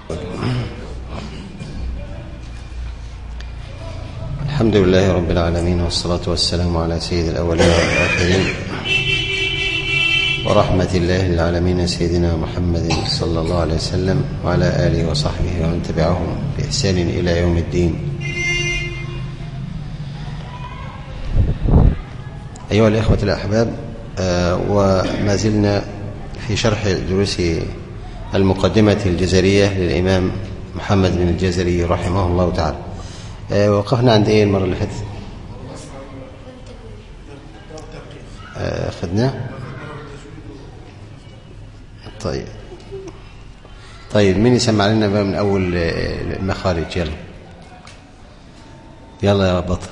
الحمد لله رب العالمين والصلاة والسلام على سيد الأولين والآخرين ورحمة الله للعالمين سيدنا محمد صلى الله عليه وسلم وعلى آله وصحبه ومن تبعهم بإحسان إلى يوم الدين أيها الإخوة الأحباب آه، وما زلنا في شرح دروس المقدمة الجزرية للإمام محمد بن الجزري رحمه الله تعالى آه، وقفنا عند إيه المرة اللي فاتت آه، أخذناه طيب طيب مين يسمع لنا بقى من أول آه، المخارج يلا يلا يا بطل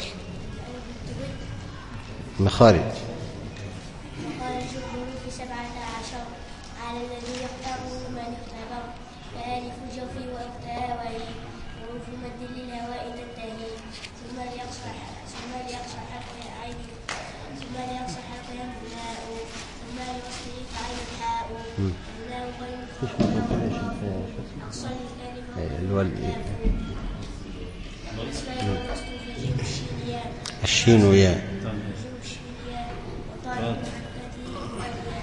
مخارج خارج الحروف سبعة عشر على الذي يختاره من اختبر كألف جوف وإقتاء وإي حروف مد للهواء تنتهي ثم ليقصى ثم ليقصى حرف عين ثم ليقصى حرف الهاء ثم لوصله عين الحاء الناء غير أقصى الكلمة اللي هو ال- بالنسبة للوصل فجيب الشينيان الشين وياء جيب الشينيان وطالب محبته الأولياء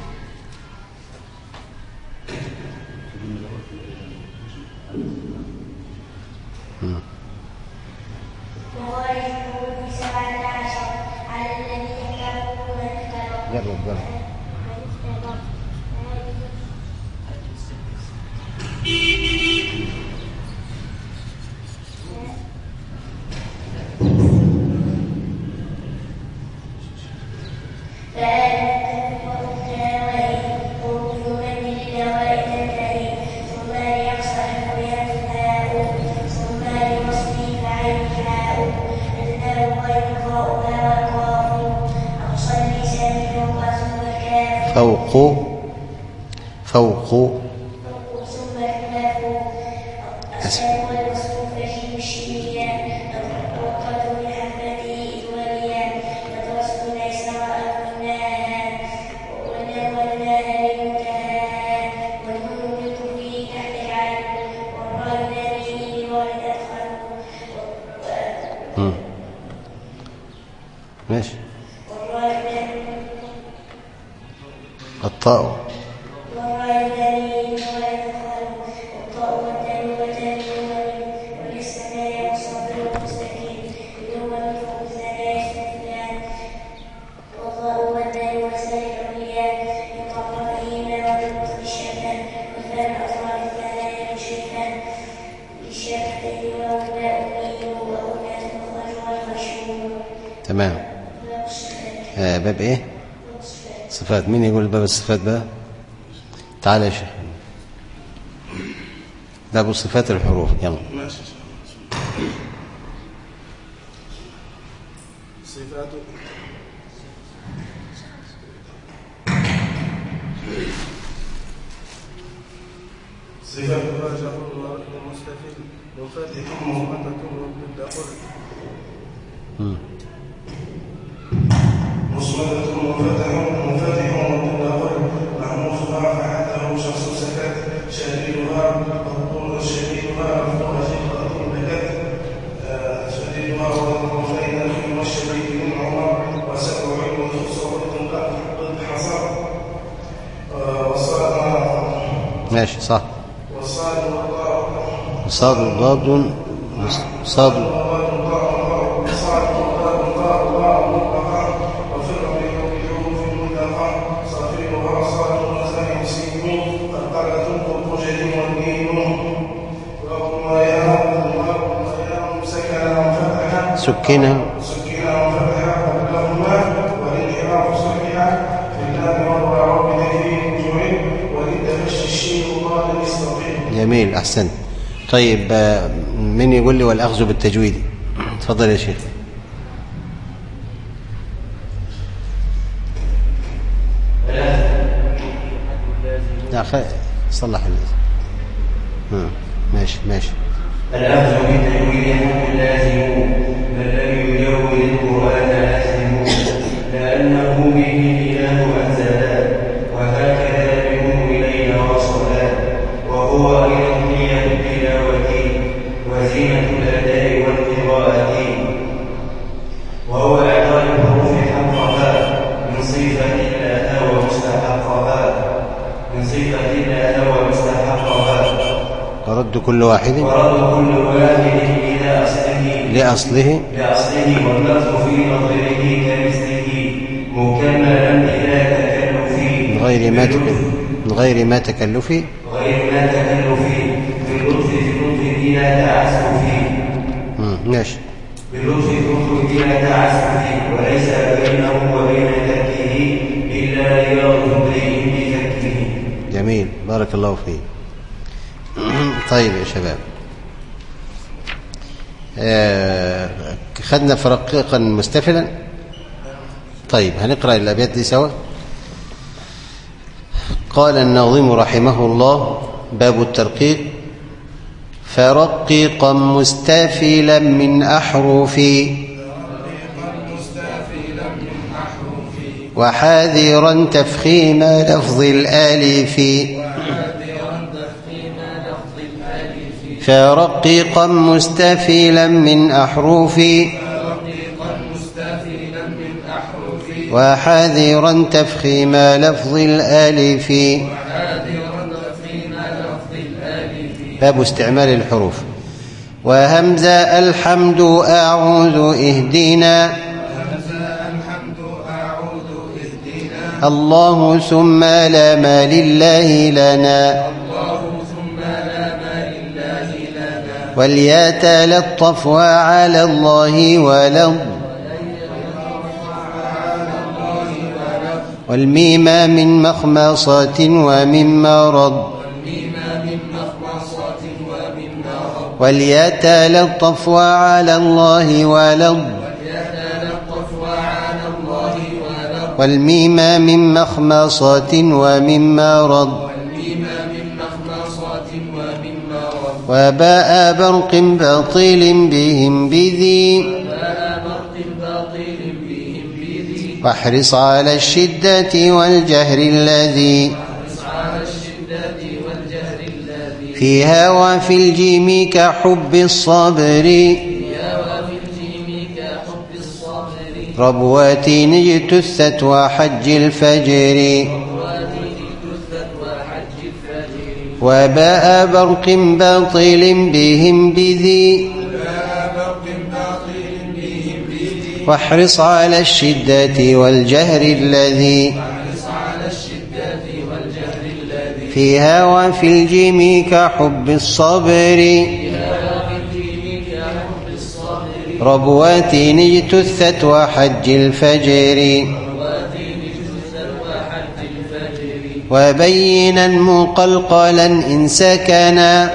وغاية الحروف سبعة عشر على الذي يختاره من اختبر جرب جرب من اختبر هذه فألف وأختاوي حروف مد للهواء تنتهي ثم ليقصح الهاء ثم لوصله فعين الحاء النار غير خاؤها والقاف أقصى اللسان فوق ثم الكاف فوق فوق ثم الكاف أسفل والوصف فجيب الشيان وقدر لحبته وليا وتوسط ليس وأغناها وناولناها للمنتهى والنون بالكفر تحت العين والراء نبيه بوالد أدخل مم. ماشي والراء الطاء والراء الذي بوالد أدخل والطاء والدال والتالي وللسماء والصبر والمستقيم يوم من فوق الثنايا اثنان والضاء والدال والسالك العليا يطرفهما والوقت الشمال والفم أطراف الثنايا مشرفان للشفتين والباء ميم وأناث مخرج والخشوم تمام آه باب ايه صفات مين يقول باب الصفات بقى تعالى يا شيخ باب صفات الحروف يلا ماشي صفات صفاتها جر ومستفيد وفاتح مهمة وبالدخل مصمدة وفتح وفاتح وبالدخل محموسها فحته شخص سكت شديدها الطول شديدها رفضها شدة بكت آه، شديدها والطرفين الخير والشديد من عمر وسبع وخص ضد حصر آه، وصار ماشي صح وصار والطاء صاد وضاد صاد سكنها جميل احسنت طيب آه، من يقول لي والاخذ بالتجويد تفضل يا شيخ لا خ... صلح ال... آه، ماشي ماشي الأخذ بالتجويد حق لازم من لم يجود القرآن لازم لأنه به الإله أنزلا وهكذا منه إلينا وصلا وهو إلى فإن هو مستحقها ورد كل واحد ورد كل واحد إلى أصله لأصله لأصله واللفظ في نظره كمثله مكملا إلى تكلف من غير ما تكلف من غير ما تكلف غير ما تكلف في اللطف في اللطف بلا تعسف مم، ماشي باللطف في اللطف بلا تعسف وليس بينه وبين تركه إلا رياض امرئ بفكه جميل بارك الله فيك طيب يا شباب آه، خدنا فرقيقا مستفلا طيب هنقرأ الأبيات دي سوا قال الناظم رحمه الله باب الترقيق فرقيقا مستفلا من أحرفي وحاذرا تفخيم لفظ الآلف فرقيقا مستفيلا من أحرفي وحاذرا تفخيم لفظ الآلف باب استعمال الحروف وهمزة الحمد أعوذ اهدنا الله ثم لا ما لله لنا وليتلطف وعلى الله ولض والميم من مخمصة ومن مرض وليتلطف وعلى الله ولض والميم من مخمصة ومن مرض وباء برق باطل بهم بذي واحرص على الشدة والجهر الذي فيها وفي الجيم كحب الصبر ربوات اجتثت وحج الفجر وباء برق باطل بهم بذي واحرص على الشدة والجهر الذي فيها وفي الجيم كحب الصبر ربوات اجتثت وحج الفجر وبينا مقلقلا إن سكنا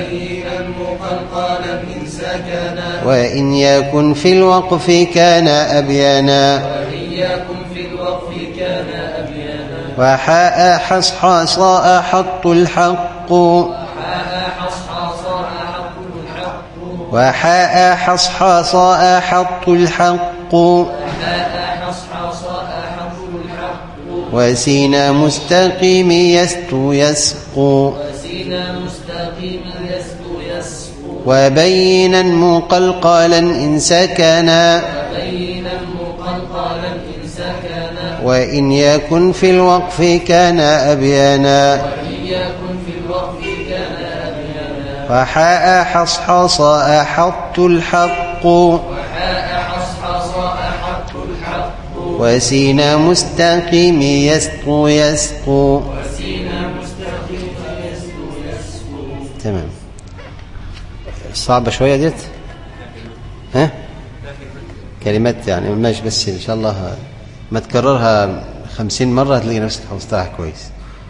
وإن يكن في الوقف كان أبينا وحاء حصحاصا أحط الحق وحاء حصحاصا أحط الحق وسين مستقيم يستو يسقو وبينا مقلقلا إن سكنا وإن يكن في الوقف كان أبينا فحاء حصحص أحط الحق وسين مستقيم يسقو يسقو تمام صعبة شوية ديت ها كلمات يعني ماشي بس إن شاء الله ما تكررها خمسين مرة هتلاقي نفسك حفظتها كويس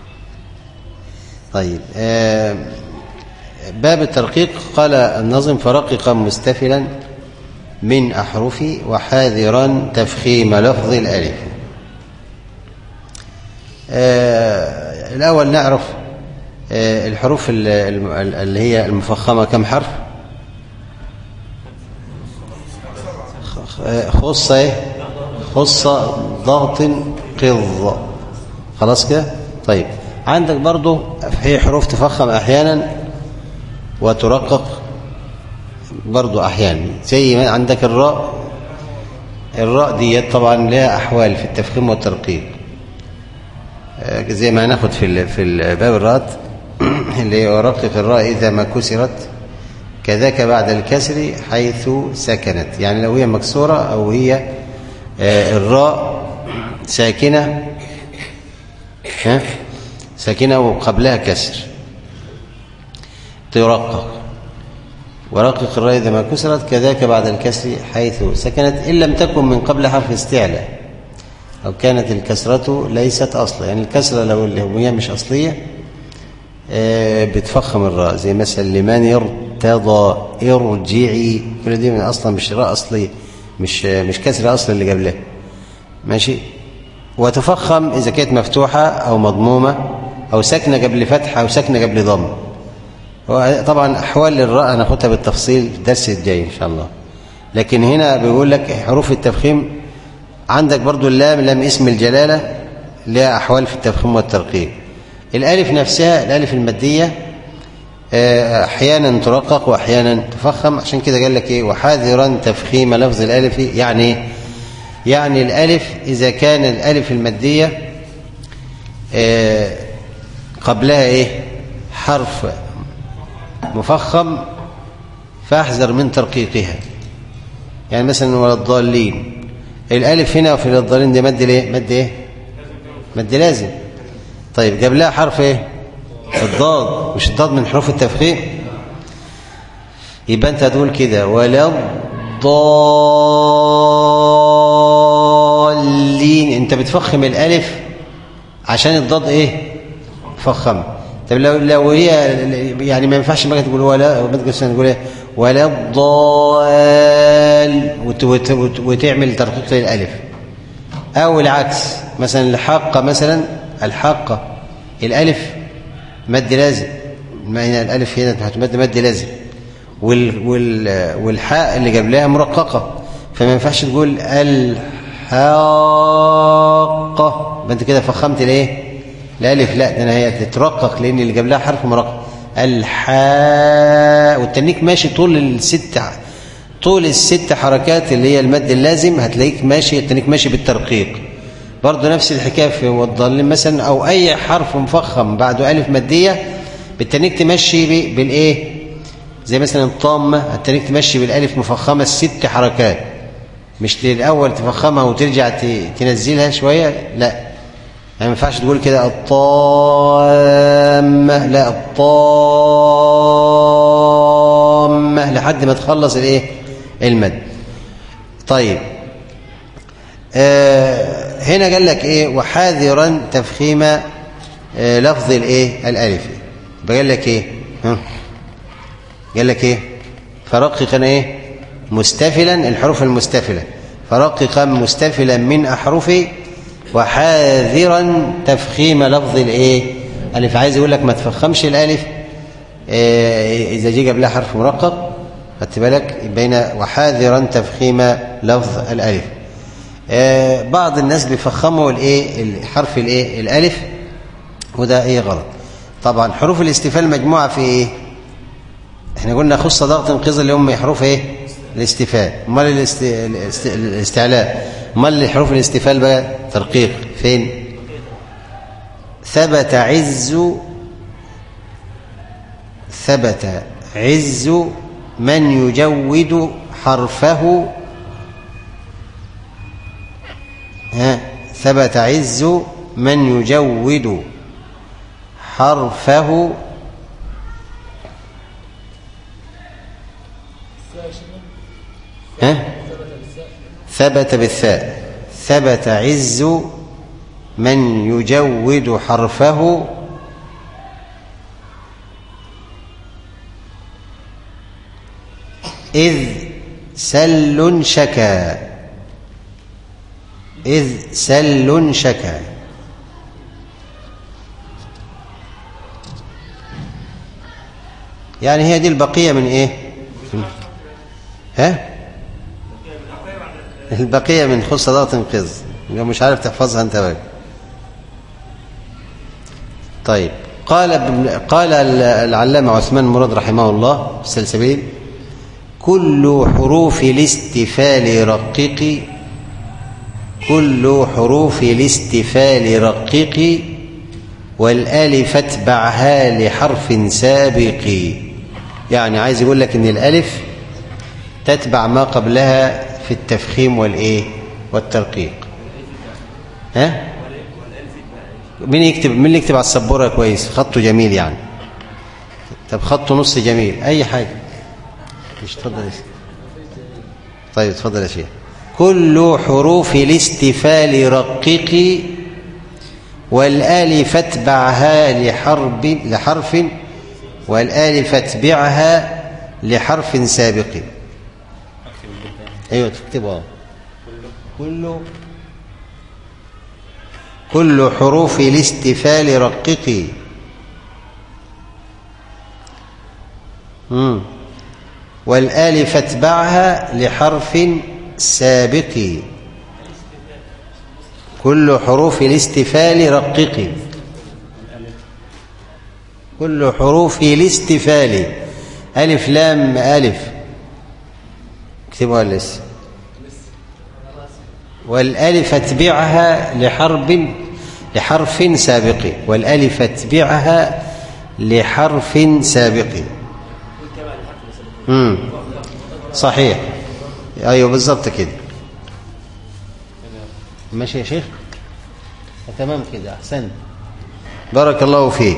طيب آه باب الترقيق قال النظم فرققا مستفلا من أحرفي وحاذرا تفخيم لفظ الألف آه الأول نعرف آه الحروف اللي هي المفخمة كم حرف خص ايه خص ضغط قض خلاص كده طيب عندك برضو في حروف تفخم احيانا وترقق برضو احيانا زي ما عندك الراء الراء دي طبعا لها احوال في التفخيم والترقيق آه، زي ما هناخد في ال- في الباب الرات اللي هو رقق الراء إذا ما كسرت كذاك بعد الكسر حيث سكنت يعني لو هي مكسورة أو هي آه، الراء ساكنة ها ساكنة وقبلها كسر ترقق ورقق الراء إذا ما كسرت كذاك بعد الكسر حيث سكنت إن لم تكن من قبل حرف استعلاء أو كانت الكسرة ليست أصلا يعني الكسرة لو اللي هي مش أصلية آه، بتفخم الراء زي مثلا لمن ارتضى ارجعي كل دي من أصلا مش راء أصلية مش مش كسرة أصلا اللي قبلها ماشي وتفخم إذا كانت مفتوحة أو مضمومة أو ساكنة قبل فتحة أو ساكنة قبل ضم هو طبعا أحوال الراء هناخدها بالتفصيل في الدرس الجاي إن شاء الله لكن هنا بيقول لك حروف التفخيم عندك برضو اللام لام اسم الجلالة لها أحوال في التفخيم والترقيق الألف نفسها الألف المادية آه، أحيانا ترقق وأحيانا تفخم عشان كده قال لك إيه وحاذرا تفخيم لفظ الألف يعني إيه؟ يعني الألف إذا كان الألف المادية آه، قبلها إيه حرف مفخم فاحذر من ترقيقها يعني مثلا ولا الضالين الالف هنا وفي الضالين دي مد ايه مد ايه مد لازم طيب جاب لها حرف ايه الضاد مش الضاد من حروف التفخيم يبقى انت هتقول كده ولا الضالين انت بتفخم الالف عشان الضاد ايه فخم طب لو لو هي يعني ما ينفعش بقى تقول ولا ما تقولش تقول ايه ولا الضال وت- وت- وت- وتعمل ترقيق للالف او العكس مثلا الحاقه مثلا الحاقه الالف مد لازم ما هنا الالف هنا هتمد مد لازم وال وال والحاء اللي قبلها مرققه فما ينفعش تقول الحاقه يبقى انت كده فخمت الايه الالف لا ده انا هي تترقق لان اللي قبلها حرف مرقق الحاء والتنيك ماشي طول الست ع- طول الست حركات اللي هي المد اللازم هتلاقيك ماشي التنيك ماشي بالترقيق برضه نفس الحكايه في والضالين مثلا او اي حرف مفخم بعده الف ماديه بالتنيك تمشي ب- بالايه زي مثلا الطامه التنيك تمشي بالالف مفخمه ست حركات مش الاول تفخمها وترجع ت- تنزلها شويه لا يعني ما ينفعش تقول كده الطامة لا الطامة لحد ما تخلص الايه المد طيب آه هنا قال لك ايه وحاذرا تفخيم آه لفظ الايه الالف قال لك ايه ها قال لك ايه فرققا ايه مستفلا الحروف المستفله فرققا مستفلا من احرفه وحاذرا تفخيم لفظ الايه الف عايز يقول لك ما تفخمش الالف إيه اذا جه قبلها حرف مرقق خدت بالك بين وحاذرا تفخيم لفظ الالف إيه بعض الناس بيفخموا الايه الحرف الايه الالف وده ايه غلط طبعا حروف الاستفهام مجموعه في ايه احنا قلنا خص ضغط انقاذ اللي هم حروف ايه الاستفهام امال الاست... الاست... الاستعلاء امال حروف الاستفهام بقى ترقيق فين ثبت عز ثبت عز من يجود حرفه ها ثبت عز من يجود حرفه ها ثبت بالثاء ثبت عز من يجود حرفه إذ سل شكا إذ سل شكا يعني هي دي البقية من إيه ها البقية من خص ضغط انقذ مش عارف تحفظها انت بقى طيب قال ابن قال العلامة عثمان مراد رحمه الله السلسبيل كل حروف الاستفال رقيق كل حروف الاستفال رقيق والالف اتبعها لحرف سابق يعني عايز يقول لك ان الالف تتبع ما قبلها في التفخيم والايه والترقيق ها مين يكتب مين اللي يكتب على السبوره كويس خطه جميل يعني طب خطه نص جميل اي حاجه مش تفضل يا شيخ طيب اتفضل يا شيخ كل حروف الاستفال رققي والالف اتبعها لحرب لحرف والالف اتبعها لحرف سابق ايوه تكتبها كل كل حروف الاستفال رققي مم. والالف اتبعها لحرف سابق كل حروف الاستفال رققي كل حروف الاستفال ألف لام ألف اكتبوها لسه والألف اتبعها لحرب لحرف سابق والألف اتبعها لحرف سابق امم صحيح ايوه بالظبط كده ماشي يا شيخ تمام كده احسنت بارك الله فيك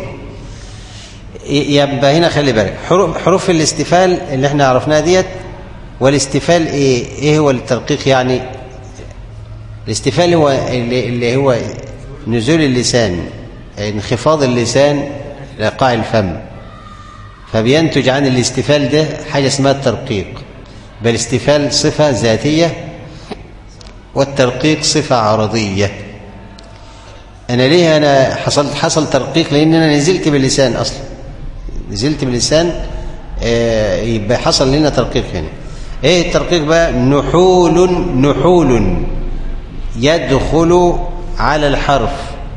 يبقى هنا خلي بالك حروف, حروف الاستفال اللي احنا عرفناها ديت والاستفال ايه ايه هو الترقيق يعني الاستفال هو اللي, اللي هو نزول اللسان انخفاض اللسان لقاع الفم فبينتج عن الاستفال ده حاجه اسمها الترقيق بل الاستفال صفه ذاتيه والترقيق صفه عرضيه انا ليه انا حصل حصل ترقيق لان انا نزلت باللسان اصلا نزلت باللسان آه يبقى حصل لنا ترقيق هنا ايه الترقيق بقى نحول نحول يدخل على الحرف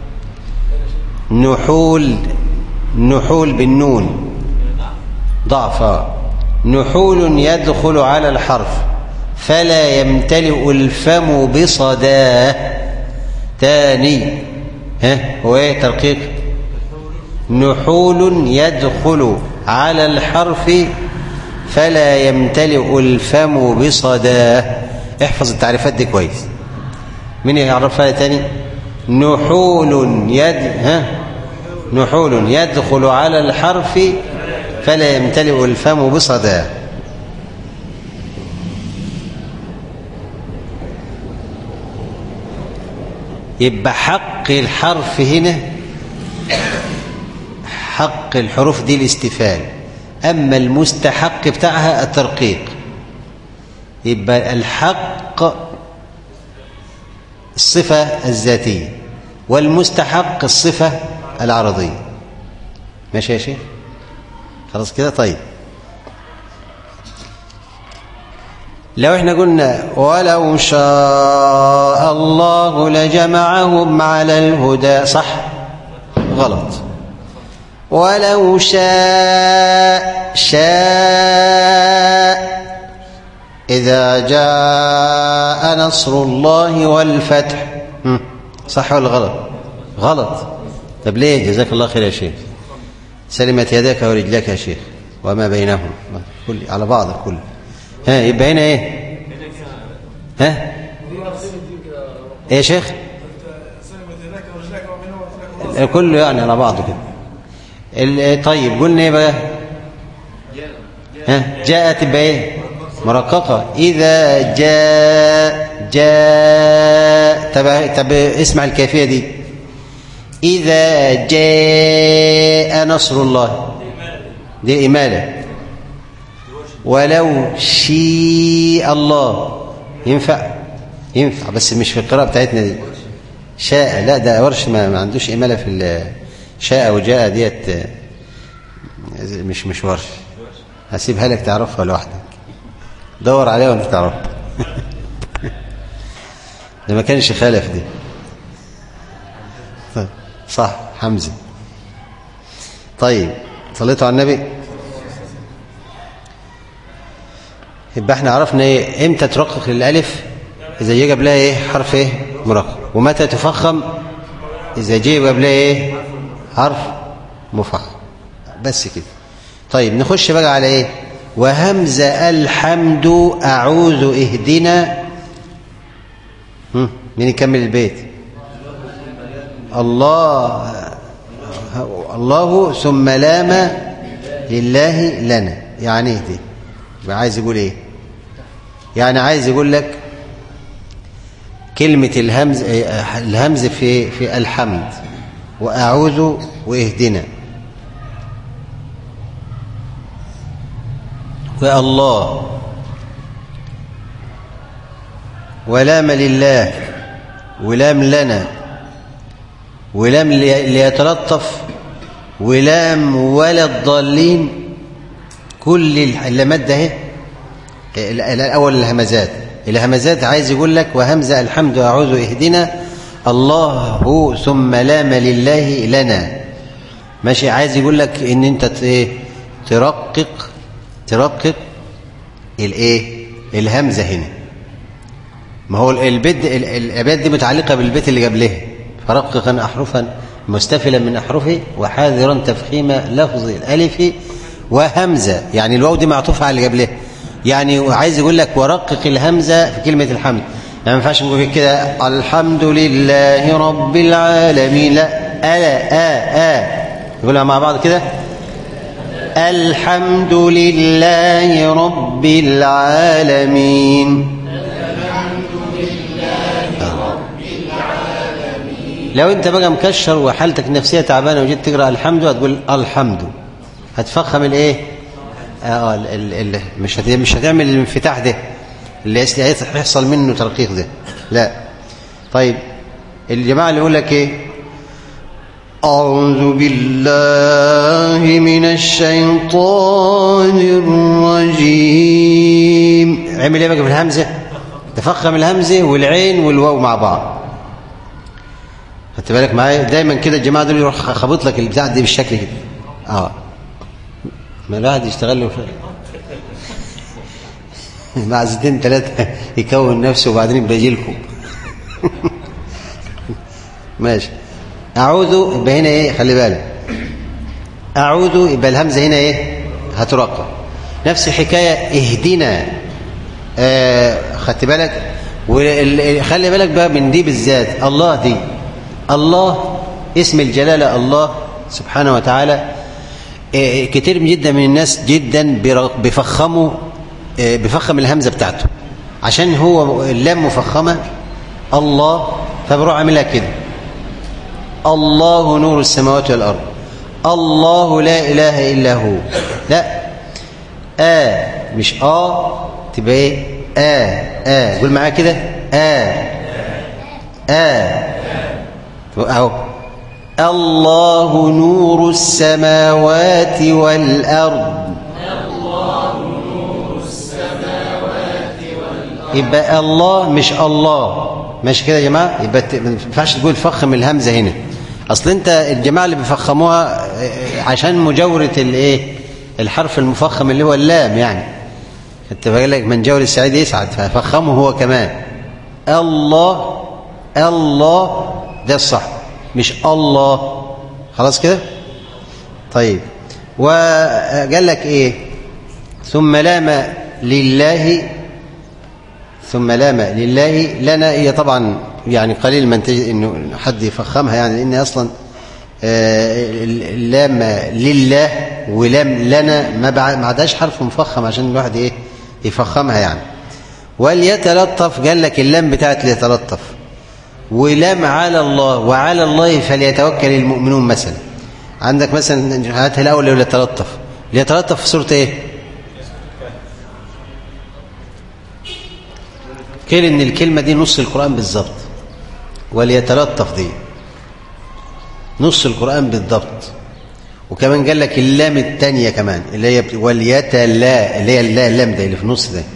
نحول نحول بالنون ضعف نحول يدخل على الحرف فلا يمتلئ الفم بصداه تاني ها هو ايه ترقيق نحول يدخل على الحرف فلا يمتلئ الفم بصداه احفظ التعريفات دي كويس مين يعرفها تاني نحول يد ها نحول يدخل على الحرف فلا يمتلئ الفم بصداه يبقى حق الحرف هنا حق الحروف دي الاستفال أما المستحق بتاعها الترقيق يبقى الحق الصفة الذاتية والمستحق الصفة العرضية ماشي يا شيخ خلاص كده طيب لو احنا قلنا ولو شاء الله لجمعهم على الهدى صح غلط ولو شاء شاء إذا جاء نصر الله والفتح صح ولا غلط غلط طب ليه جزاك الله خير يا شيخ سلمت يداك ورجلك يا شيخ وما بينهم كل على بعض الكل ها يبقى هنا ايه ها ايه يا شيخ كله يعني على بعضه كده طيب قلنا ايه بقى ها جاءت تبقى ايه مرققه اذا جاء جاء طب طب اسمع الكيفيه دي اذا جاء نصر الله دي اماله ولو شيء الله ينفع ينفع بس مش في القراءه بتاعتنا دي شاء لا ده ورش ما, ما عندوش اماله في شاء وجاء ديت مش مش ورش هسيبها لك تعرفها لوحدك دور عليها وانت تعرفها ده ما كانش خالف دي صح حمزه طيب صليتوا على النبي يبقى احنا عرفنا ايه امتى ترقق للالف اذا جه قبلها ايه حرف ايه مرقق ومتى تفخم اذا جه قبلها ايه حرف مفخم بس كده طيب نخش بقى على ايه وهمزة الحمد أعوذ اهدنا هم، مين يكمل البيت الله الله ثم لام لله لنا يعني ايه دي يبقى عايز يقول ايه يعني عايز يقول لك كلمة الهمز الهمز في في الحمد وأعوذ واهدنا والله ولام لله ولام لنا ولام لي- ليتلطف ولام ولا الضالين كل اللامات ده اهي ال- ال- الاول الهمزات الهمزات عايز يقول لك وهمزه الحمد اعوذ اهدنا الله ثم لام لله لنا ماشي عايز يقول لك ان انت ت- ايه ترقق ترقق الايه الهمزه هنا ما هو البيت ال- الابيات دي متعلقه بالبيت اللي قبلها فرققا احرفا مستفلا من احرفه وحاذرا تفخيم لفظ الالف وهمزه يعني الواو دي معطوفه على اللي قبلها يعني عايز يقول لك ورقق الهمزه في كلمه الحمد يعني ما ينفعش نقول كده الحمد لله رب العالمين لا الا ا ا نقولها مع بعض كده الحمد لله رب العالمين لو انت بقى مكشر وحالتك النفسيه تعبانه وجيت تقرا الحمد هتقول الحمد هتفخم الايه اه ال ال ال مش هت مش هتعمل الانفتاح ده اللي يس- هيحصل منه ترقيق ده لا طيب الجماعه اللي يقول لك ايه أعوذ بالله من الشيطان الرجيم عمل ايه بقى في الهمزة تفخم الهمزة والعين والواو مع بعض خدت بالك معايا دايما كده الجماعة دول يروح خبط لك البتاع دي بالشكل كده اه ما الواحد يشتغل له في- معزتين ثلاثة يكون نفسه وبعدين يبقى يجي لكم ماشي أعوذ يبقى هنا إيه خلي بالك أعوذ يبقى الهمزة هنا إيه هترقى نفس الحكاية اهدنا آه خدت بالك وخلي بالك بقى من دي بالذات الله دي الله اسم الجلالة الله سبحانه وتعالى آه كتير جدا من الناس جدا بير- بيفخموا آه بيفخم الهمزة بتاعته عشان هو اللام مفخمة الله فبروح عاملها كده الله نور السماوات والأرض الله لا إله إلا هو لا آ مش آ تبقى إيه آ آ قول معايا كده آ آ أهو الله نور السماوات والأرض يبقى الله مش الله ماشي كده يا جماعه يبقى ت- ما ينفعش تقول فخم الهمزه هنا اصل انت الجماعه اللي بيفخموها آه، عشان مجاوره الايه الحرف المفخم اللي هو اللام يعني انت بالك من جور السعيد يسعد ففخمه هو كمان الله الله ده الصح مش الله خلاص كده طيب وقال لك ايه ثم لام لله ثم لام لله لنا هي طبعا يعني قليل من تجد انه حد يفخمها يعني لان اصلا آه، اللام لله ولام لنا ما بع- ما عداش حرف مفخم عشان الواحد ايه يفخمها يعني وليتلطف قال لك اللام بتاعت ليتلطف ولام على الله وعلى الله فليتوكل المؤمنون مثلا عندك مثلا هاتها الاول ليتلطف ليتلطف في سوره ايه قيل ان الكلمه دي نص القران بالظبط وليتلطف دي نص القران بالضبط وكمان قال لك اللام الثانيه كمان اللي هي بت- وليتلا اللي هي اللا- اللام ده اللي في النص ده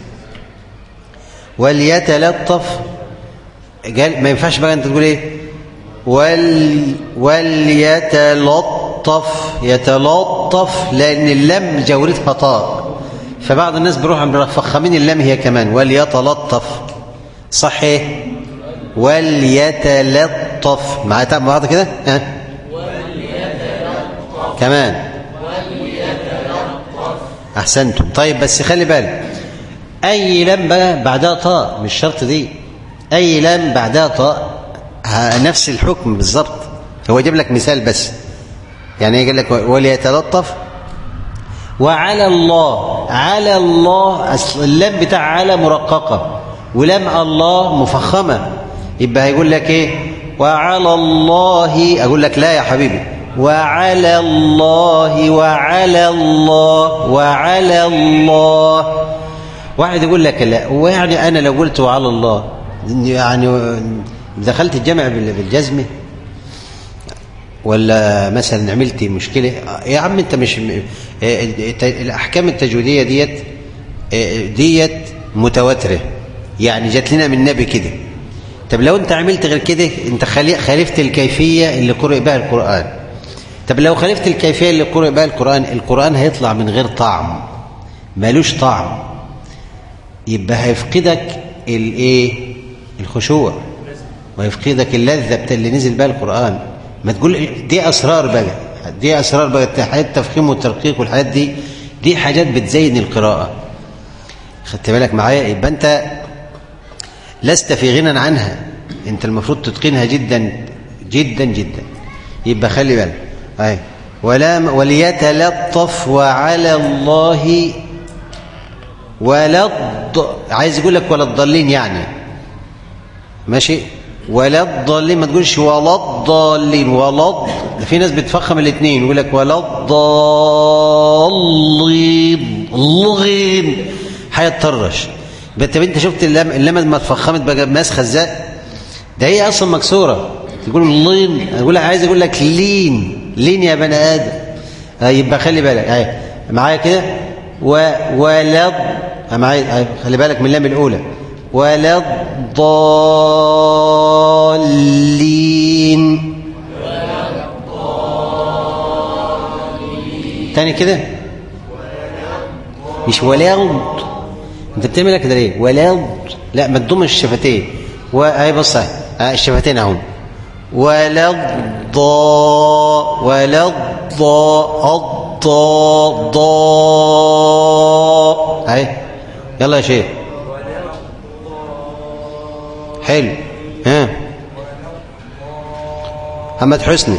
وليتلطف قال ما ينفعش بقى انت تقول ايه ول وليتلطف يتلطف لان اللام جورتها طاء فبعض الناس بيروحوا مفخمين اللام هي كمان وليتلطف صح ايه وليتلطف مع بعض كده ها كمان احسنتم طيب بس خلي بالك اي لام بقى بعدها طاء مش شرط دي اي لام بعدها طاء ها- نفس الحكم بالظبط هو يجيب لك مثال بس يعني يقول لك وليتلطف وعلى الله على الله أصل اللام بتاع على مرققة ولام الله مفخمة يبقى هيقول لك ايه وعلى الله اقول لك لا يا حبيبي وعلى الله وعلى الله وعلى الله واحد يقول لك لا ويعني انا لو قلت وعلى الله يعني دخلت الجامع بال- بالجزمه ولا مثلا عملت مشكله يا عم انت مش م- اه، الت- الاحكام التجويديه ديت اه، ديت متواتره يعني جات لنا من النبي كده طب لو انت عملت غير كده انت خالي- خالفت الكيفيه اللي قرئ بها القران طب لو خالفت الكيفيه اللي قرئ بها القران القران هيطلع من غير طعم مالوش طعم يبقى هيفقدك الايه الخشوع ويفقدك اللذة بتاع اللي نزل بها القرآن ما تقول دي أسرار بقى دي أسرار بقى حاجات التفخيم والترقيق والحاجات دي دي حاجات بتزين القراءة خدت بالك معايا يبقى أنت لست في غنى عنها أنت المفروض تتقنها جدا جدا جدا يبقى خلي بالك أي ولا وليتلطف وعلى الله ولا الض... عايز يقول لك ولا الضالين يعني ماشي ولا الضالين ما تقولش ولا الضالين ولا الض... ده في ناس بتفخم الاثنين يقول لك ولا الضالين اللغين هيتطرش يبقى طب انت شفت اللام اللام لما اتفخمت بقى ماسخه ازاي ده هي اصلا مكسوره تقول اللين اقول لك عايز اقول لك لين لين يا بني ادم آه، يبقى خلي بالك اهي معايا كده و ولا آه، معايا آه، خلي بالك من اللام الاولى ولا الضالين تاني كده مش ولا الض- انت بتعملها كده ليه ولا الض- لا ما تضمش الشفتين واهي بص اهي آه، الشفتين اهو ولا الضاء ولا الضاء الضاء ضاء اهي يلا يا شيخ حلو ها محمد حسني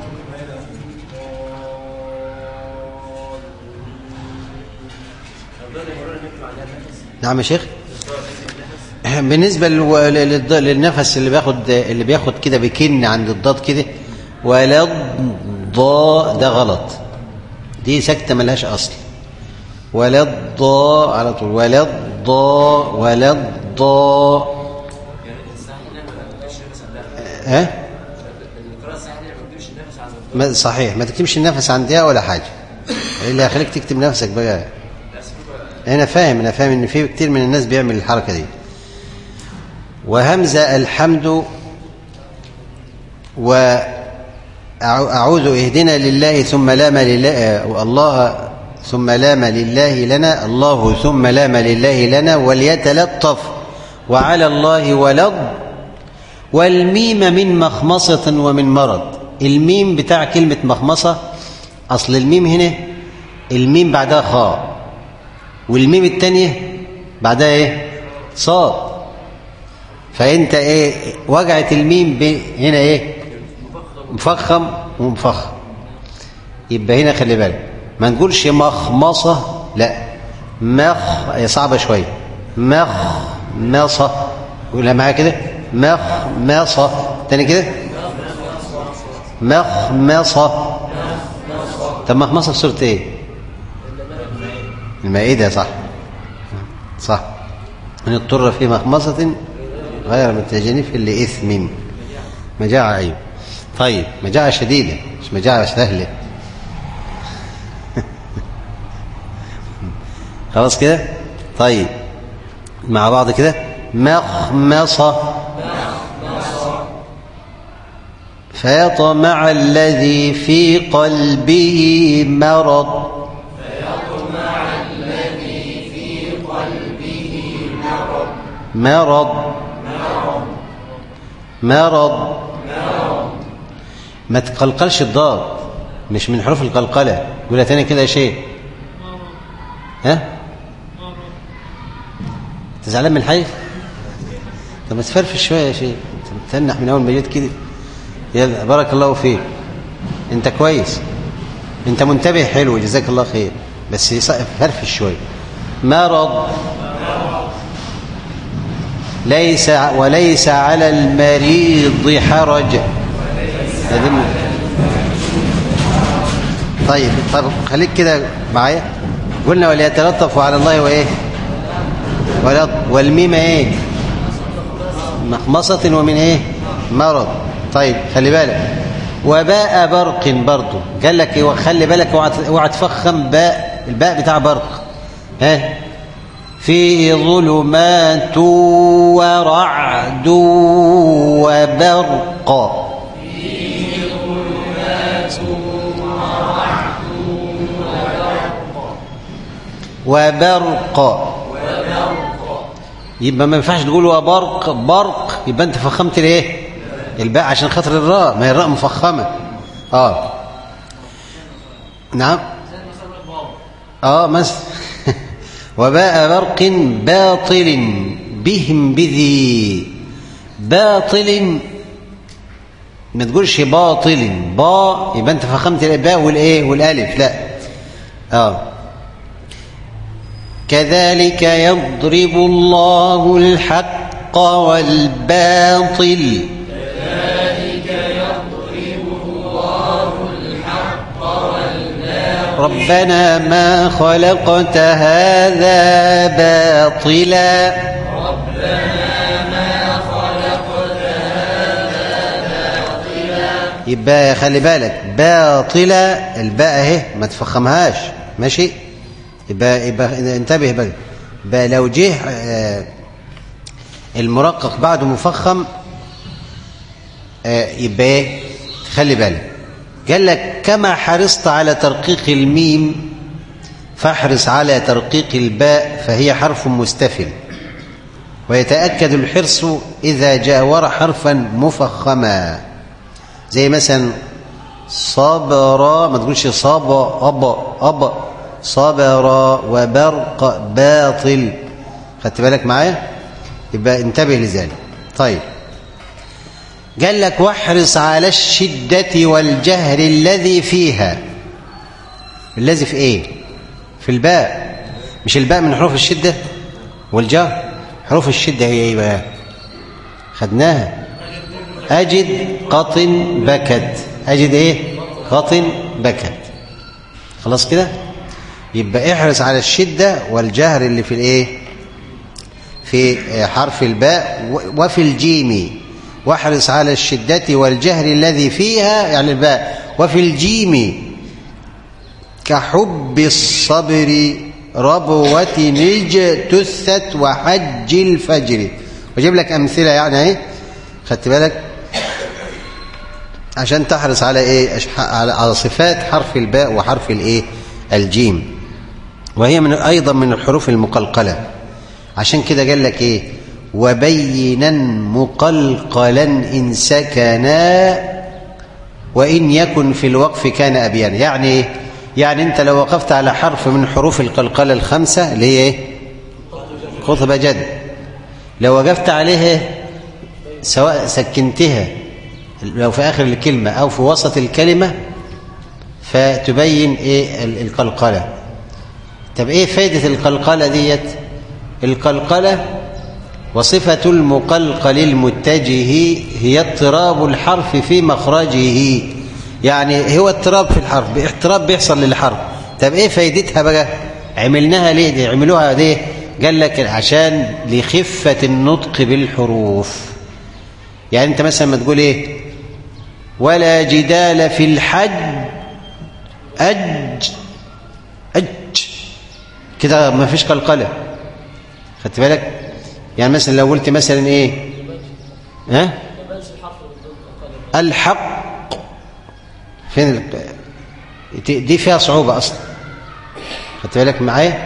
نعم يا شيخ بالنسبه للو- للض- للنفس اللي بياخد اللي بياخد كده بكن عند الضاد كده ولا الضاء ده غلط دي سكته ملهاش اصل ولا الضاء على طول ولا الضاء ولا الضاء ها ما صحيح ما تكتبش النفس عندها ولا حاجه اللي هيخليك تكتب نفسك بقى انا فاهم انا فاهم ان في كتير من الناس بيعمل الحركه دي وهمزه الحمد وأعوذ اهدنا لله ثم لام لله الله ثم لام لله لنا الله ثم لام لله لنا وليتلطف وعلى الله ولض والميم من مخمصة ومن مرض الميم بتاع كلمة مخمصة أصل الميم هنا الميم بعدها خاء والميم التانية بعدها ايه صاد فانت ايه وجعت الميم ب- هنا ايه مفخم ومفخم يبقى هنا خلي بالك ما نقولش مخمصة لا مخ هي صعبة شوية مخمصة قولها معايا كده مخمصة تاني كده مخمصة طب مخمصة في سورة ايه المائدة صح صح من اضطر في مخمصة غير متجانف لإثم مجاعة أيوه طيب مجاعة شديدة مش مجاعة سهلة خلاص كده طيب مع بعض كده مخمصة فيطمع الذي في قلبه مرض مرض مرض ما تقلقلش الضاد مش من حروف القلقلة قولها تاني كده يا شيخ ها انت زعلان من حاجة طب ما تفرفش شوية يا شيخ تنح من أول ما جيت كده يلا بارك الله فيك انت كويس انت منتبه حلو جزاك الله خير بس يص- فرفش شوية مرض ليس وليس على المريض حرج هذه م- طيب طب خليك كده معايا قلنا وليتلطفوا على الله وايه ولا والميم ايه مخمصة ومن ايه مرض طيب خلي بالك وباء برق برضه قال لك إيه؟ وخلي بالك اوعى اوعى تفخم باء الباء بتاع برق ها فيه ظلمات ورعد وبرق وبرق يبقى ما ينفعش تقول وبرق برق يبقى انت فخمت الايه الباء عشان خاطر الراء ما هي الراء مفخمه اه نعم اه مس وباء برق باطل بهم بذي باطل ما تقولش باطل با يبقى انت فخمت الباء والايه والالف لا اه كذلك يضرب الله الحق والباطل ربنا ما خلقت هذا باطلا يبقى خلي بالك باطلة الباء اهي ما تفخمهاش ماشي يبقى, يبقى انتبه بقى بقى لو جه آه، المرقق بعده مفخم آه، يبقى ايه خلي بالك قال لك كما حرصت على ترقيق الميم فاحرص على ترقيق الباء فهي حرف مستفل ويتأكد الحرص إذا جاور حرفا مفخما زي مثلا صبر ما تقولش صاب أب أب صبر وبرق باطل خدت بالك معايا يبقى انتبه لذلك طيب قال لك واحرص على الشدة والجهر الذي فيها الذي في ايه في الباء مش الباء من حروف الشدة والجهر حروف الشدة هي ايه بقى خدناها أجد قط بكت أجد ايه قط بكت خلاص كده يبقى احرص على الشدة والجهر اللي في الايه في حرف الباء وفي الجيم واحرص على الشدة والجهر الذي فيها يعني الباء وفي الجيم كحب الصبر ربوة اجتثت وحج الفجر وجيب لك أمثلة يعني ايه خدت بالك عشان تحرص على ايه على على صفات حرف الباء وحرف الايه الجيم وهي من ايضا من الحروف المقلقله عشان كده قال لك ايه وبينا مقلقلا ان سكنا وان يكن في الوقف كان ابيانا يعني ايه يعني انت لو وقفت على حرف من حروف القلقله الخمسه اللي هي ايه خطبه جد لو وقفت عليه سواء سكنتها لو في آخر الكلمة أو في وسط الكلمة فتبين إيه القلقلة طب إيه فايدة القلقلة ديت القلقلة وصفة المقلقل المتجه هي اضطراب الحرف في مخرجه يعني هو اضطراب في الحرف اضطراب بيحصل للحرف طب ايه فايدتها بقى عملناها ليه دي عملوها ليه قال لك عشان لخفة النطق بالحروف يعني انت مثلا ما تقول ايه ولا جدال في الحج أج أج كده ما فيش قلقلة خدت بالك يعني مثلا لو قلت مثلا ايه ها الحق فين دي فيها صعوبة أصلا خدت بالك معايا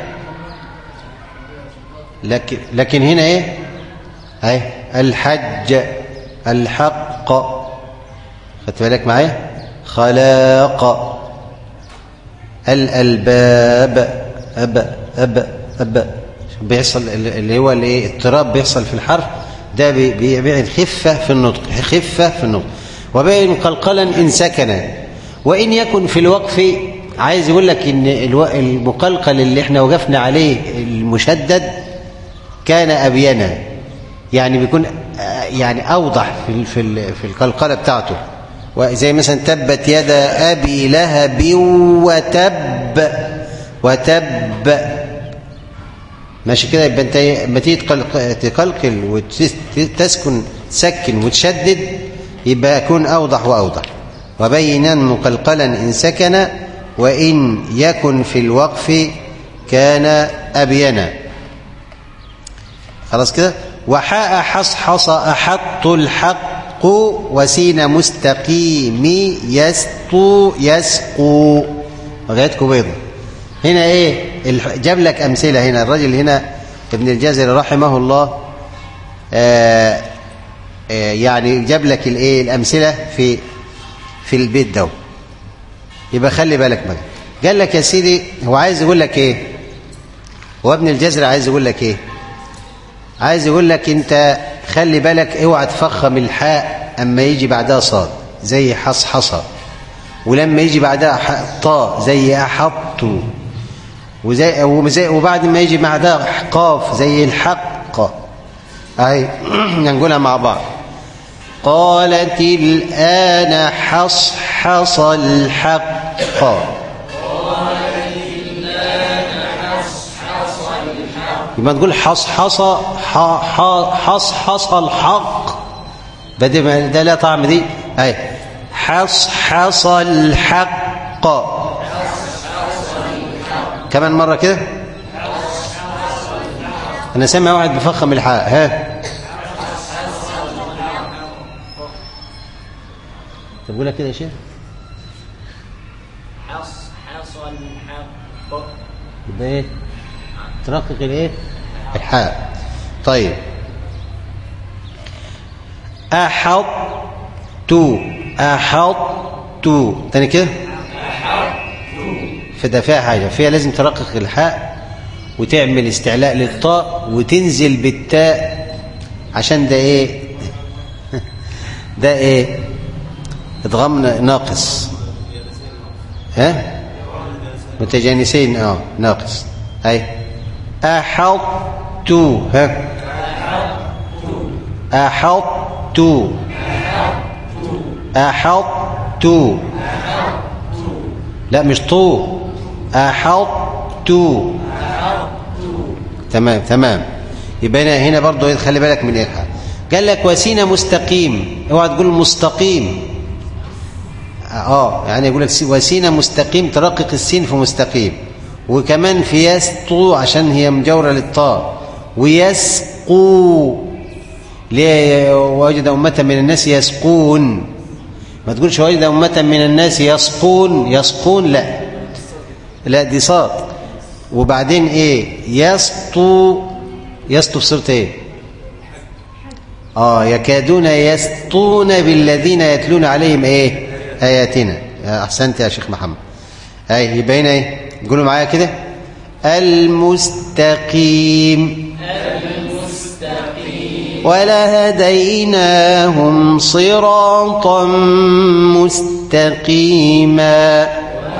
لكن لكن هنا ايه اهي الحج الحق خدت بالك معايا خلاق الألباب أب أب أب بيحصل اللي هو الايه اضطراب بيحصل في الحرف ده بي- بيبيع الخفة في النطق خفة في النطق وبين قلقلا إن سكن وإن يكن في الوقف عايز يقول لك إن الو- المقلقل اللي احنا وقفنا عليه المشدد كان أبينا يعني بيكون آه، يعني أوضح في ال- في ال- في القلقلة بتاعته وزي مثلا تبت يد أبي لهب وتب وتب ماشي كده يبقى انت لما تيجي تقلق- تقلقل وتسكن تسكن وتشدد يبقى يكون اوضح واوضح وبينا مقلقلا ان سكن وان يكن في الوقف كان ابينا خلاص كده وحاء حصحص احط الحق وسين مستقيم يسطو يسقو وجهتكم بيضه هنا ايه الح- جاب لك امثله هنا الراجل هنا ابن الجزري رحمه الله آه آه يعني جاب لك الايه الامثله في في البيت ده يبقى خلي بالك بقى قال لك يا سيدي هو عايز يقول لك ايه هو ابن الجزري عايز يقول لك ايه عايز يقول لك انت خلي بالك اوعى تفخم الحاء اما يجي بعدها صاد زي حصحصه ولما يجي بعدها ح- طاء زي احط وزي وزي وبعد ما يجي بعدها قاف زي الحق اهي نقولها مع بعض قالت الآن حصحص الحق يبقى تقول حصحص ح- ح- حصحص الحق بدي ما ده لا طعم دي اهي حصحص الحق كمان مرة كده أنا سامع واحد بفخم الحاء ها طب قولها كده يا شيخ حص حصل حق يبقى ايه ترقق الايه الحاء طيب احط احط تاني كده فده فيها حاجه فيها لازم ترقق الحاء وتعمل استعلاء للطاء وتنزل بالتاء عشان ده ايه ده ايه ادغام ناقص ها متجانسين اه ناقص اي احط ها احط احط لا مش طو احط تمام تمام يبقى هنا هنا برضه خلي بالك من الحاء قال لك وسين مستقيم اوعى تقول مستقيم اه يعني يقول لك سي- وسين مستقيم ترقق السين في مستقيم وكمان في يسطو عشان هي مجاوره للطاء ويسقو ليه وجد أمة من الناس يسقون ما تقولش وجد أمة من الناس يسقون يسقون لا لا دي صاد وبعدين ايه يسطو يسطو في صورة ايه اه يكادون يسطون بالذين يتلون عليهم ايه اياتنا يا احسنت يا شيخ محمد اي يبقى هنا ايه قولوا معايا كده المستقيم ولهديناهم صراطا مستقيما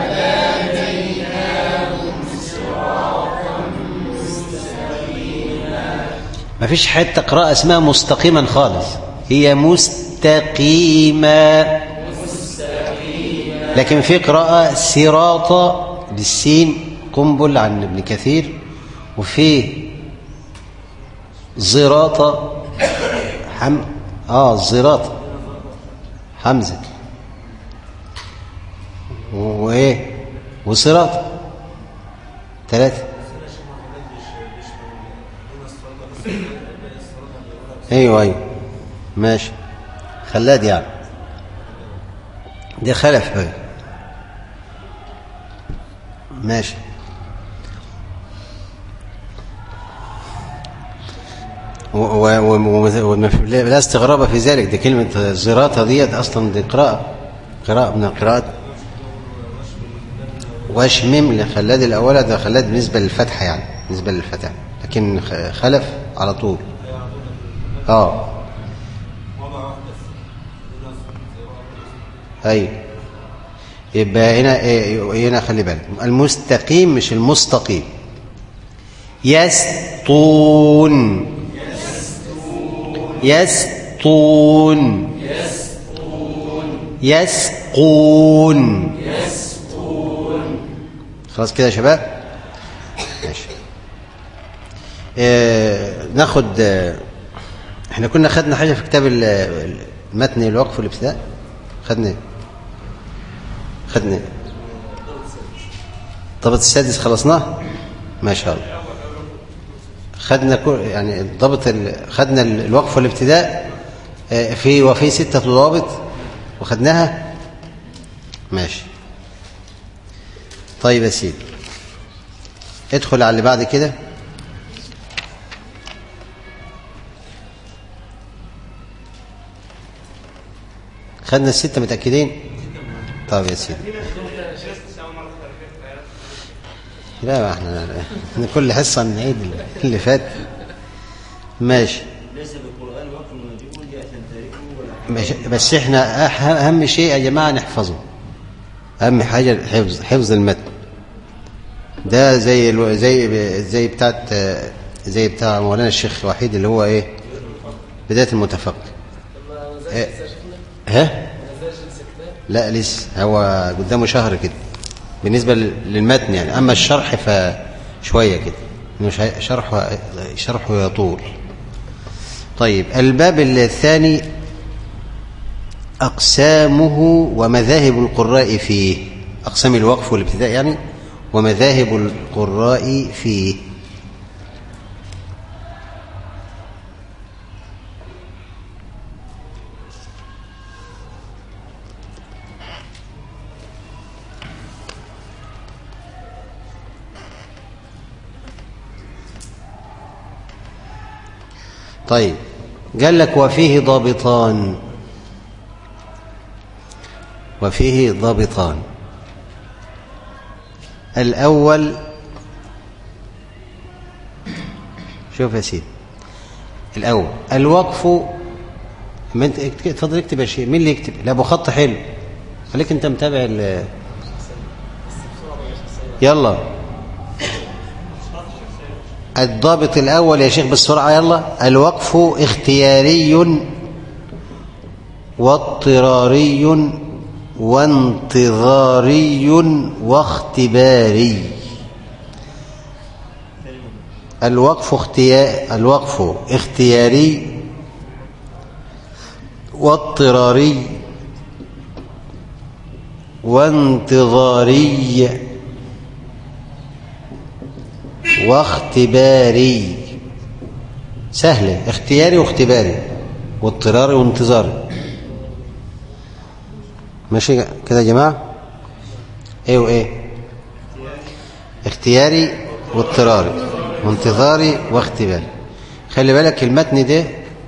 ما فيش حتة قراءة اسمها مستقيما خالص هي مستقيمة لكن في قراءة صراطة بالسين قنبل عن ابن كثير وفي زراطة حم اه زراطة حمزة و- وايه وصراطة ثلاثة ايوه ايوه ماشي خلاد يعني دي خلف بقى ماشي و- و- و- وما في- لا لا استغراب في ذلك دي كلمة زراطة ديت أصلا دي قراءة قراءة من القراءات واشمم لخلاد الأولى ده خلاد بالنسبة للفتحة يعني بالنسبة للفتحة لكن خ- خلف على طول اه ايوه يبقى هنا إيه، هنا خلي بالك المستقيم مش المستقيم يسطون يسطون يسقون خلاص كده يا شباب ماشي آه ناخد آه احنا كنا خدنا حاجه في كتاب ال- المتن الوقف والابتداء خدنا ايه خدنا ايه الضبط السادس خلصناه ما شاء الله خدنا كل يعني الضبط ال- خدنا ال- الوقف والابتداء آه، في وفي ستة ضوابط وخدناها ماشي طيب يا سيدي ادخل على اللي بعد كده خدنا الستة متأكدين طيب يا سيدي لا ما احنا احنا كل حصة نعيد اللي فات ماشي ليس بالقرآن وقف واجب يأتي تاركه ولا مش بس احنا أح- اهم شيء يا جماعه نحفظه اهم حاجه الحفظ حفظ المتن ده زي الو... زي زي بتاعت زي بتاع مولانا الشيخ وحيد اللي هو ايه بدايه المتفقه إيه؟ ها لا لسه هو قدامه شهر كده بالنسبه لل- للمتن يعني اما الشرح فشويه كده مش هي- شرحه شرحه يطول طيب الباب الثاني أقسامه ومذاهب القراء فيه أقسام الوقف والابتداء يعني ومذاهب القراء فيه طيب قال لك وفيه ضابطان وفيه ضابطان الأول شوف يا سيدي الأول الوقف ما انت اكت- اتفضل اكتب يا شيخ مين اللي يكتب لا ابو خط حلو خليك انت متابع ال يلا الضابط الأول يا شيخ بالسرعة يلا الوقف اختياري واضطراري وانتظاري واختباري الوقف اختيار الوقف اختياري واضطراري وانتظاري واختباري سهلة اختياري واختباري واضطراري وانتظاري ماشي كده يا جماعة ايه وايه اختياري واضطراري وانتظاري واختباري خلي بالك المتن ده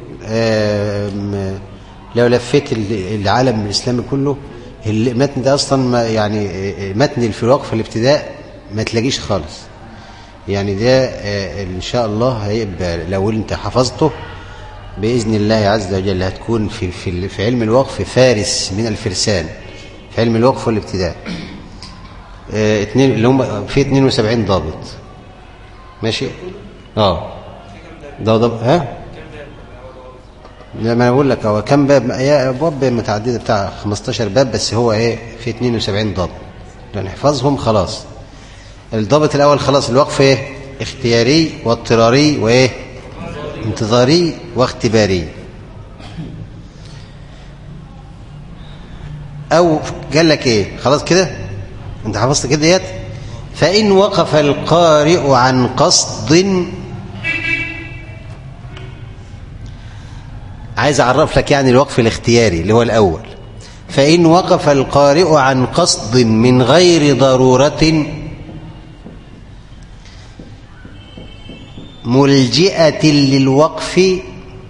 آم، لو لفيت ال- العالم الإسلامي كله المتن ده أصلا ما يعني آه، متن في الوقف الابتداء ما تلاقيش خالص يعني ده آه، إن شاء الله هيبقى لو أنت حفظته بإذن الله عز وجل هتكون في في في علم الوقف فارس من الفرسان في علم الوقف والابتداء آه، اتنين اللي هم في 72 ضابط ماشي اه ده ضابط ها لا ما انا بقول لك هو كام باب هي ابواب متعدده بتاع 15 باب بس هو ايه في 72 ضابط لو نحفظهم خلاص الضابط الاول خلاص الوقف ايه اختياري واضطراري وايه انتظاري واختباري او قال لك ايه خلاص كده انت حفظت كده ديت فان وقف القارئ عن قصد عايز اعرف لك يعني الوقف الاختياري اللي هو الاول فان وقف القارئ عن قصد من غير ضروره ملجئه للوقف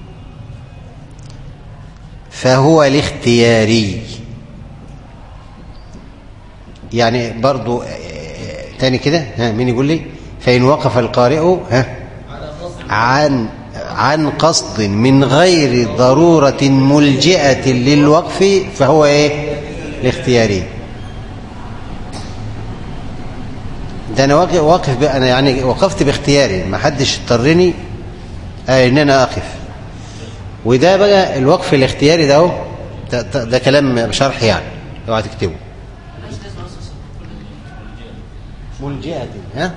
فهو الاختياري يعني برضو تاني كده ها مين يقول لي فإن وقف القارئ ها عن عن قصد من غير ضرورة ملجئة للوقف فهو ايه الاختياري ده انا واقف واقف ب- انا يعني وقفت باختياري ما حدش اضطرني آه ان انا اقف وده بقى الوقف الاختياري ده اهو ده, ده, ده كلام شرح يعني اوعى تكتبه ملجئة ها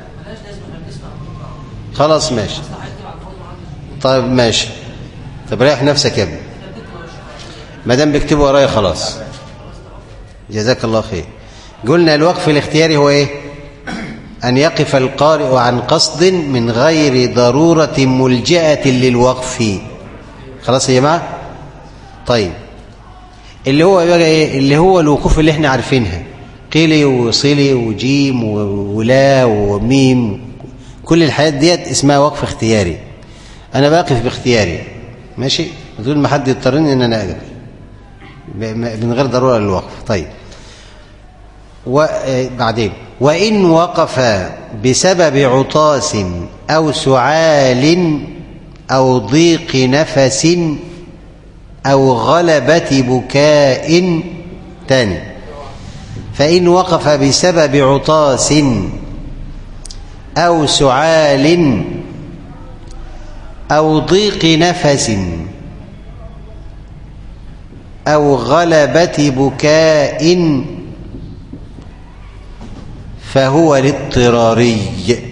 خلاص ماشي طيب ماشي طب ريح نفسك يا ابني ما دام بيكتبوا ورايا خلاص جزاك الله خير قلنا الوقف الاختياري هو ايه ان يقف القارئ عن قصد من غير ضروره ملجئه للوقف خلاص يا جماعه طيب اللي هو بقى ايه اللي هو الوقوف اللي احنا عارفينها قيلي وصلي وجيم و- ولا وميم كل الحاجات ديت اسمها وقف اختياري انا بقف باختياري ماشي بدون ما حد يضطرني ان انا اقف ب- م- من غير ضروره للوقف طيب وبعدين وان وقف بسبب عطاس او سعال او ضيق نفس او غلبه بكاء تاني فان وقف بسبب عطاس او سعال أو ضيق نفس أو غلبة بكاء فهو الاضطراري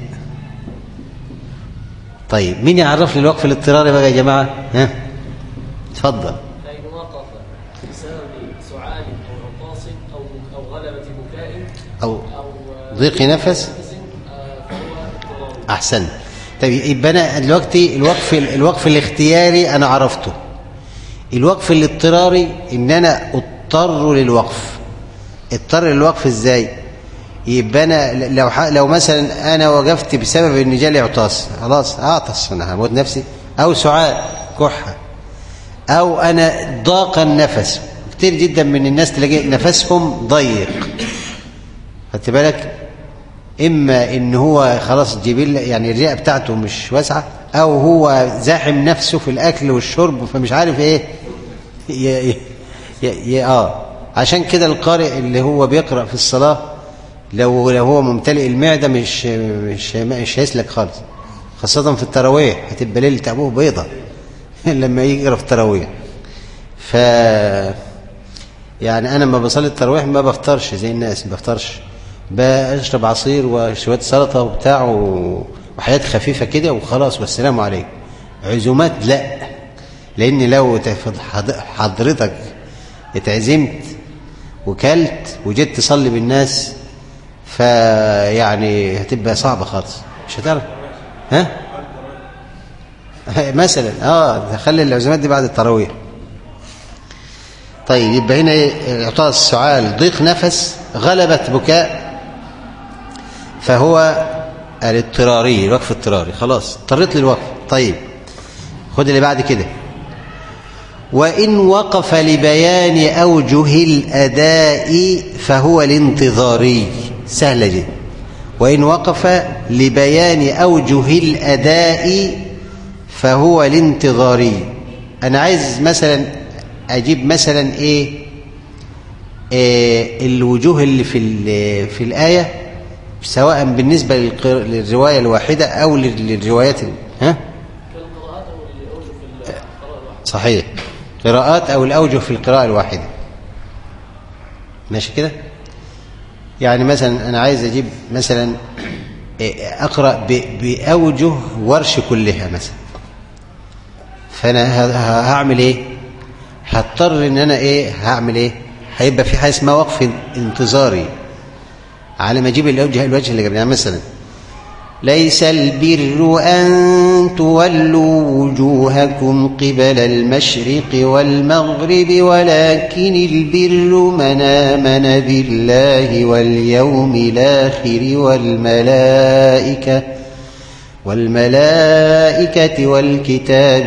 طيب مين يعرف لي الوقف الاضطراري بقى يا جماعة ها اتفضل فإن وقف بسبب سعال أو عطاس أو أو غلبة بكاء أو أو ضيق نفس نفس آه، فهو اضطرار أحسن طيب يبقى أنا دلوقتي الوقف الوقف الاختياري أنا عرفته الوقف الاضطراري إن أنا أضطر للوقف اضطر للوقف إزاي يبقى أنا لو ح- لو مثلا أنا وقفت بسبب إن جالي عطاس خلاص أعطس أنا هموت نفسي أو سعال كحة أو أنا ضاق النفس كتير جدا من الناس تلاقي نفسهم ضيق خدت بالك اما ان هو خلاص جبل يعني الرئه بتاعته مش واسعه او هو زاحم نفسه في الاكل والشرب فمش عارف ايه ي... ي... ي... ي... اه عشان كده القارئ اللي هو بيقرا في الصلاه لو لو هو ممتلئ المعده مش مش مش هيسلك خالص خاصه في التراويح هتبقى ليله ابوه بيضه لما يجي يقرا في التراويح ف يعني انا لما بصلي التراويح ما بفطرش زي الناس ما بفطرش بشرب عصير وشويه سلطه وبتاع و- وحاجات خفيفه كده وخلاص والسلام عليكم عزومات لا لان لو تف- حض- حضرتك اتعزمت وكلت وجيت تصلي بالناس فيعني هتبقى صعبه خالص مش هتعرف ها مثلا اه خلي العزومات دي بعد التراويح طيب يبقى هنا ايه اعطاء السعال ضيق نفس غلبة بكاء فهو الاضطراري الوقف اضطراري خلاص اضطريت للوقف طيب خد اللي بعد كده وإن وقف لبيان أوجه الأداء فهو الانتظاري سهلة جدا وإن وقف لبيان أوجه الأداء فهو الانتظاري أنا عايز مثلا أجيب مثلا إيه, إيه الوجوه اللي في ال- في الآية سواء بالنسبة للقر- للرواية الواحدة أو لل- للروايات ال- ها كالقراءات أو الأوجه في القراءة الواحدة صحيح قراءات أو الأوجه في القراءة الواحدة ماشي كده يعني مثلا أنا عايز أجيب مثلا إيه، أقرأ ب- بأوجه ورش كلها مثلا فأنا ه- ه- هعمل إيه هضطر إن أنا إيه هعمل إيه هيبقى في حاجة اسمها وقف انتظاري على ما أجيب الوجه الوجه اللي قبل يعني مثلا ليس البر أن تولوا وجوهكم قبل المشرق والمغرب ولكن البر من آمن بالله واليوم الآخر والملائكة والملائكة والكتاب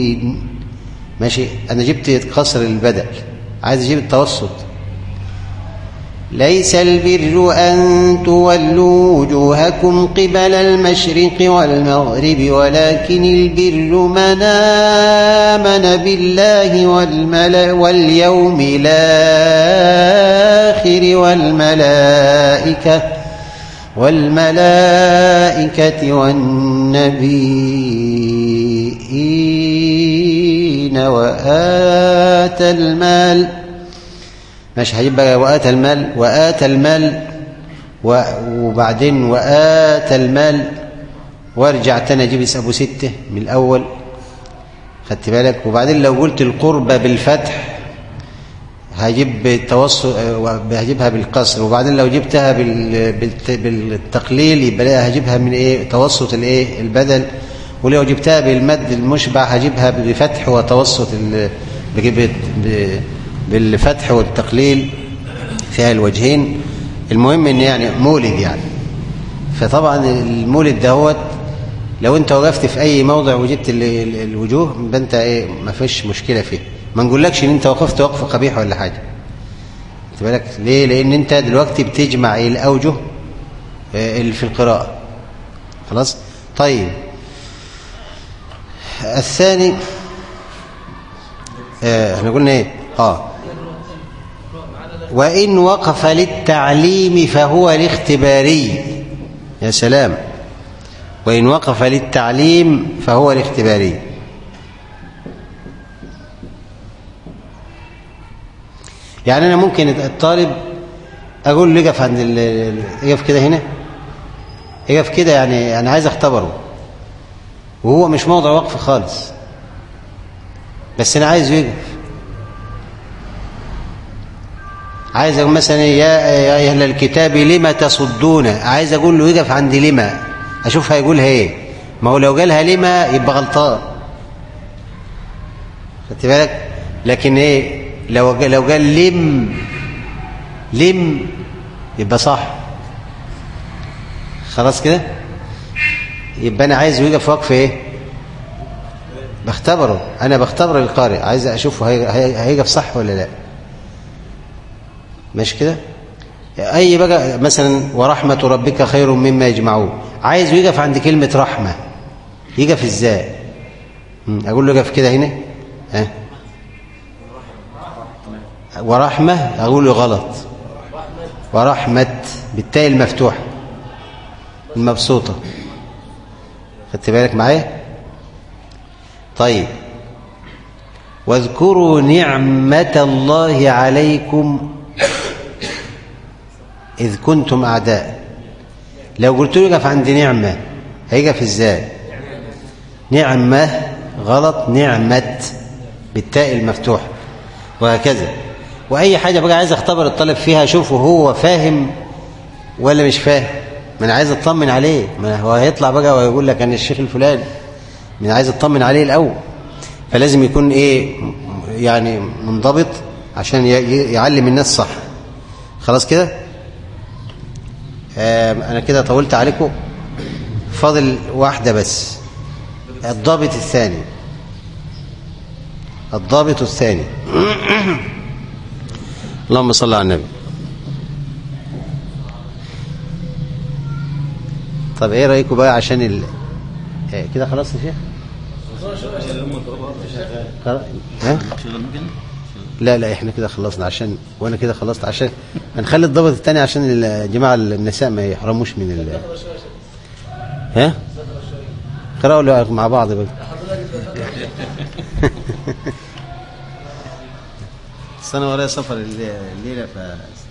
والنبيين ماشي أنا جبت قصر البدل عايز أجيب التوسط ليس البر أن تولوا وجوهكم قبل المشرق والمغرب ولكن البر من آمن بالله والملا واليوم الآخر والملائكة والملائكة والنبيين وآتى المال ماشي هجيب بقى وآتى المال وآتى المال و- وبعدين وآتى المال وارجع تاني اجيب ابو ستة من الاول خدت بالك وبعدين لو قلت القربة بالفتح هجيب بالتوسط هجيبها بالقصر وبعدين لو جبتها بال- بالت- بالتقليل يبقى لا هجيبها من ايه توسط الايه البدل ولو جبتها بالمد المشبع هجيبها بفتح وتوسط ال- بجيب ب- بالفتح والتقليل فيها الوجهين المهم ان يعني مولد يعني فطبعا المولد دهوت لو انت وقفت في اي موضع وجدت ال- ال- الوجوه يبقى انت ايه ما فيش مشكله فيه ما نقولكش ان انت وقفت وقفه قبيحه ولا حاجه خد بالك ليه لان انت دلوقتي بتجمع الاوجه آه، اللي في القراءه خلاص طيب الثاني آه، احنا قلنا ايه اه وإن وقف للتعليم فهو الاختباري يا سلام وإن وقف للتعليم فهو الاختباري يعني أنا ممكن الطالب أقول له يقف عند ال- ال- يقف كده هنا يقف كده يعني أنا عايز أختبره وهو مش موضع وقف خالص بس أنا عايزه يقف عايز اقول مثلا يا يا اهل الكتاب لما تصدون عايز اقول له يقف عند لما اشوف هيقولها ايه ما هو لو قالها لما يبقى غلطان خدت بالك لكن ايه لو لو قال لم لم يبقى صح خلاص كده يبقى انا عايز يقف وقف ايه بختبره انا بختبر القارئ عايز اشوفه هي- هي- هيقف صح ولا لا ماشي كده اي بقى مثلا ورحمه ربك خير مما يجمعون عايز يقف عند كلمه رحمه يقف ازاي مم، اقول له اقف كده هنا ها ورحمه اقول له غلط ورحمه بالتاء المفتوحه المبسوطه خدت بالك معايا طيب واذكروا نعمه الله عليكم إذ كنتم أعداء لو قلت له يقف عند نعمة هيقف إزاي نعمة غلط نعمة بالتاء المفتوح وهكذا وأي حاجة بقى عايز أختبر الطالب فيها أشوفه هو فاهم ولا مش فاهم ما أنا عايز أطمن عليه ما هو هيطلع بقى ويقول لك أنا الشيخ الفلاني ما أنا عايز أطمن عليه الأول فلازم يكون إيه يعني منضبط عشان ي- ي- يعلم الناس صح خلاص كده آم، انا كده طولت عليكم فاضل واحدة بس الضابط الثاني الضابط الثاني اللهم صل على النبي طب ايه رايكم بقى عشان ال... إيه كده خلاص يا شيخ خلاص؟ ها لا لا احنا كده خلصنا عشان وانا كده خلصت عشان هنخلي الضابط الثاني عشان الجماعه النساء ما يحرموش من ال ها قرأوا له مع بعض بقى السنة ورايا سفر الليلة فالساعة